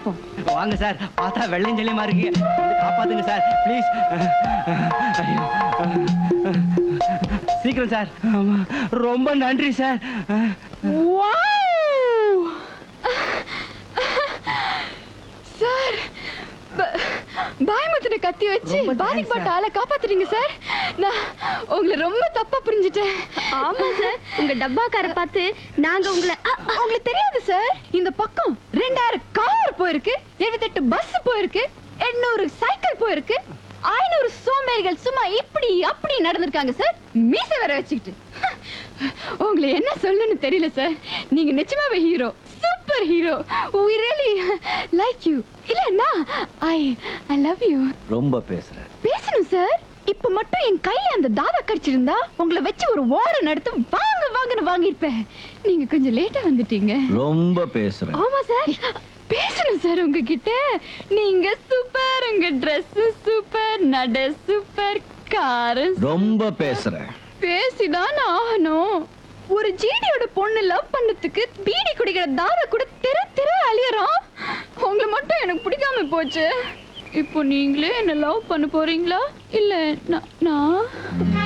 பாப்போம் வாங்க சார் பார்த்தா வெள்ளைஞ்சலியமா இருக்கு வந்து காப்பாத்துங்க சார் ப்ளீஸ் சீக்கிரம் சார் ஆமா. ரொம்ப நன்றி சார் சார் பயமுத்தின கத்தி வச்சு ரொம்ப thanks, பாதிக்கப்பட்ட ஆளை காப்பாத்துறீங்க சார் நான் உங்களை ரொம்ப தப்பா புரிஞ்சுட்டேன் ஆமா சார் உங்க டப்பாக்கார பார்த்து நாங்க உங்களை அ, அ, உங்களுக்கு தெரியாது சார் இந்த பக்கம் ரெண்டாயிரம் கார் போயிருக்கு எழுபத்தெட்டு பஸ் போயிருக்கு எண்ணூறு சைக்கிள் போயிருக்கு ஐநூறு சோம்பேறிகள் சும்மா இப்படி அப்படி நடந்திருக்காங்க சார் மீசை வர வச்சுக்கிட்டு உங்களை என்ன சொல்லணும்னு தெரியல சார் நீங்க நிஜமாவே hero super hero we really like you இல்லன்னா ஐ ஐ லவ் யூ ரொம்ப பேசுற பேசணும் சார் இப்ப மட்டும் என் கையில அந்த தாதா கடிச்சிருந்தா உங்களை வச்சு ஒரு ஓரம் நடத்து வாங்க வாங்கன்னு வாங்கியிருப்பேன் நீங்க கொஞ்சம் லேட்டா வந்துட்டீங்க ரொம்ப பேசுற ஆமா சார் பேசணும் சார் உங்ககிட்ட நீங்க சூப்பர் உங்க Dress சூப்பர் நட சூப்பர் காரு ரொம்ப பேசுற பேசிதான் ஆகணும் ஒரு ஜிடியோட பொண்ணு லவ் பண்ணதுக்கு பீடி குடிக்கிற தாதா கூட தெரு தெரு அழியறோம் உங்களை மட்டும் எனக்கு பிடிக்காம போச்சு இப்போ நீங்களே என்ன லவ் பண்ண போறீங்களா இல்ல நான்- நான்